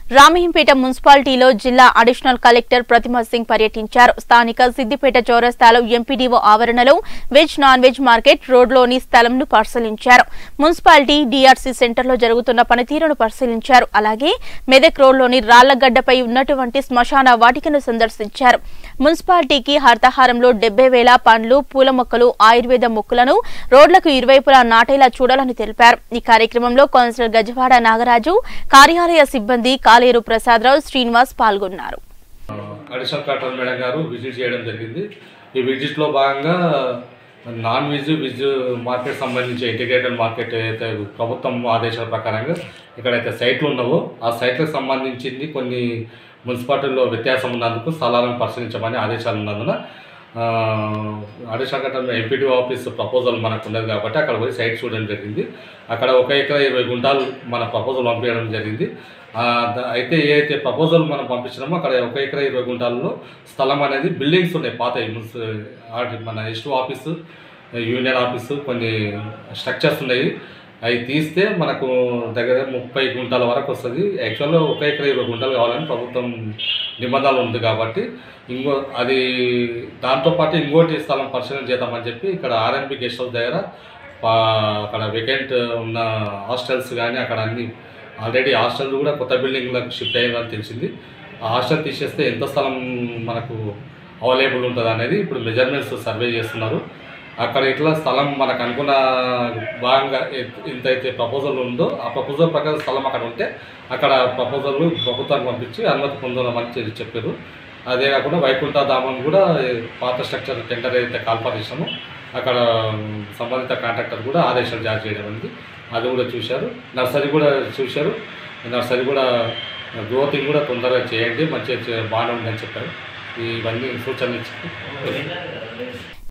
రామహంపేట మున్సిపాలిటీలో జిల్లా additional collector ప్రతిమ సింగ్ పర్యటించారు స్థానిక సిద్దిపేట చౌరస్తాలో ఎంపీడీఓ ఆవరణలో వెజ్ నాన్ వెజ్ మార్కెట్ రోడ్లోని స్థలంను పరిశీలించారు మున్సిపాలిటీ డీఆర్సీ సెంటర్లో జరుగుతున్న పనితీరును పరిశీలించారు అలాగే మెదక్ రోడ్లోని రాళ్లగడ్డపై ఉన్నటువంటి శ్మశాన వాటికను సందర్శించారు మున్సిపాలిటీకి హర్తహారంలో డెబ్బై వేల పండ్లు పూల మొక్కలు ఆయుర్వేద మొక్కలను రోడ్లకు ఇరువైపులా నాటేలా చూడాలని తెలిపారు ఈ కార్యక్రమంలో కౌన్సిలర్ గజవాడ నాగరాజు కార్యాలయ సిబ్బంది కాలేరు ప్రసాదరావు శ్రీనివాస్ పాల్గొన్నారు అడిషనల్ కలెక్టర్ మేడం గారు విజిట్ చేయడం జరిగింది ఈ విజిట్లో భాగంగా నాన్ వెజ్ వెజ్ మార్కెట్ సంబంధించి ఇంటిగ్రేటెడ్ మార్కెట్ అయితే ప్రభుత్వం ఆదేశాల ప్రకారంగా ఎక్కడైతే సైట్లు ఉన్నావో ఆ సైట్లకు సంబంధించింది కొన్ని మున్సిపాలిటీల్లో వ్యత్యాసం ఉన్నందుకు స్థలాలను పరిశీలించమని ఆదేశాలు ఉన్నందున ఆ, additional collector MPT office proposal మనకు ఉన్నది కాబట్టి అక్కడ పోయి సైట్ చూడడం జరిగింది అక్కడ ఒక ఎకరా ఇరవై గుంటాలు మన ప్రపోజల్ పంపించడం జరిగింది ఆ, ద- అయితే ఏ అయితే ప్రపోజల్ మనం పంపించినామో అక్కడ ఒక ఎకరా ఇరవై గుంటాలలో స్థలం అనేది బిల్డింగ్స్ ఉన్నాయి పాత మున్సి ఆడి- మన ఎస్టు ఆఫీసు యూనియన్ ఆఫీసు కొన్ని స్ట్రక్చర్స్ ఉన్నాయి అవి తీస్తే మనకు దగ్గర ముప్పై గుంటల వరకు వస్తుంది యాక్చువల్గా ఒక ఎకరా ఇరవై గుంటలు కావాలని ప్రభుత్వం నిబంధనలు ఉంది కాబట్టి ఇంకో అది దాంతోపాటు ఇంకోటి స్థలం పరిశీలన చేద్దామని చెప్పి ఇక్కడ ఆర్ఎంపీ గెస్ట్ హౌస్ దగ్గర పా- అక్కడ వేకెంట్ ఉన్న హాస్టల్స్ కానీ అక్కడ అన్ని ఆల్రెడీ హాస్టల్ కూడా కొత్త బిల్డింగ్లకు షిఫ్ట్ అయ్యిందని తెలిసింది ఆ హాస్టల్ తీసేస్తే ఎంత స్థలం మనకు అవైలబుల్ ఉంటుంది అనేది ఇప్పుడు మెజర్మెంట్స్ సర్వే చేస్తున్నారు అక్కడ ఇట్లా స్థలం మనకు అనుకున్న భాగంగా ఎ- ఎంతైతే ప్రపోజల్ ఉందో ఆ ప్రపోజల్ ప్రకారం స్థలం అక్కడ ఉంటే అక్కడ ప్రపోజల్ ప్రభుత్వానికి పంపించి అనుమతి పొందామని చె- చెప్పారు అదే కాకుండా వైకుంఠ ధామం కూడా ఏ పాత స్ట్రక్చర్ టెండర్ అయితే కాల్పాటు చేసామో అక్కడ సంబంధిత కాంట్రాక్టర్ కూడా ఆదేశాలు జారీ చేయడం అనేది అది కూడా చూశారు నర్సరీ కూడా చూశారు నర్సరీ కూడా గ్రోతింగ్ కూడా తొందరగా చేయండి మంచిగా చే- బాగానే ఉందని చెప్పారు ఇవన్నీ సూచనలు ఇచ్చి